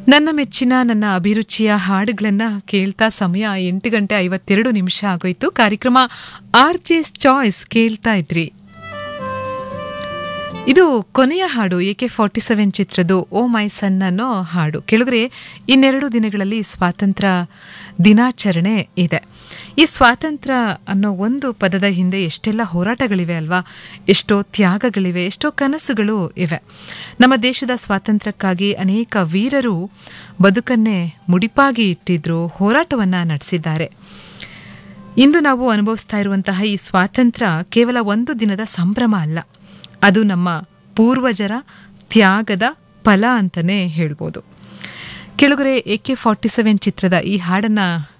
ನನ್ನ ಮೆಚ್ಚಿನ ನನ್ನ ಅಭಿರುಚಿಯ ಹಾಡುಗಳನ್ನು ಕೇಳ್ತಾ ಸಮಯ ಎಂಟು ಗಂಟೆ ಐವತ್ತೆರಡು ನಿಮಿಷ ಆಗೋಯ್ತು ಕಾರ್ಯಕ್ರಮ ಆರ್ ಜೆಸ್ ಚಾಯ್ಸ್ ಕೇಳ್ತಾ ಇದ್ರಿ ಇದು ಕೊನೆಯ ಹಾಡು ಎ ಕೆ ಫಾರ್ಟಿ ಸೆವೆನ್ ಚಿತ್ರದ್ದು ಓ ಮೈ ಸನ್ ಅನ್ನೋ ಹಾಡು ಕೆಳಗರೆ ಇನ್ನೆರಡು ದಿನಗಳಲ್ಲಿ ಸ್ವಾತಂತ್ರ್ಯ ದಿನಾಚರಣೆ ಇದೆ ಈ ಸ್ವಾತಂತ್ರ್ಯ ಅನ್ನೋ ಒಂದು ಪದದ ಹಿಂದೆ ಎಷ್ಟೆಲ್ಲ ಹೋರಾಟಗಳಿವೆ ಅಲ್ವಾ ಎಷ್ಟೋ ತ್ಯಾಗಗಳಿವೆ ಎಷ್ಟೋ ಕನಸುಗಳು ಇವೆ ನಮ್ಮ ದೇಶದ ಸ್ವಾತಂತ್ರ್ಯಕ್ಕಾಗಿ ಅನೇಕ ವೀರರು ಬದುಕನ್ನೇ ಮುಡಿಪಾಗಿ ಇಟ್ಟಿದ್ರು ಹೋರಾಟವನ್ನ ನಡೆಸಿದ್ದಾರೆ ಇಂದು ನಾವು ಅನುಭವಿಸ್ತಾ ಇರುವಂತಹ ಈ ಸ್ವಾತಂತ್ರ್ಯ ಕೇವಲ ಒಂದು ದಿನದ ಸಂಭ್ರಮ ಅಲ್ಲ ಅದು ನಮ್ಮ ಪೂರ್ವಜರ ತ್ಯಾಗದ ಫಲ ಅಂತಲೇ ಹೇಳ್ಬೋದು ಕೆಳಗರೆ ಎ ಕೆ ಫಾರ್ಟಿ ಸೆವೆನ್ ಚಿತ್ರದ ಈ ಹಾಡನ್ನು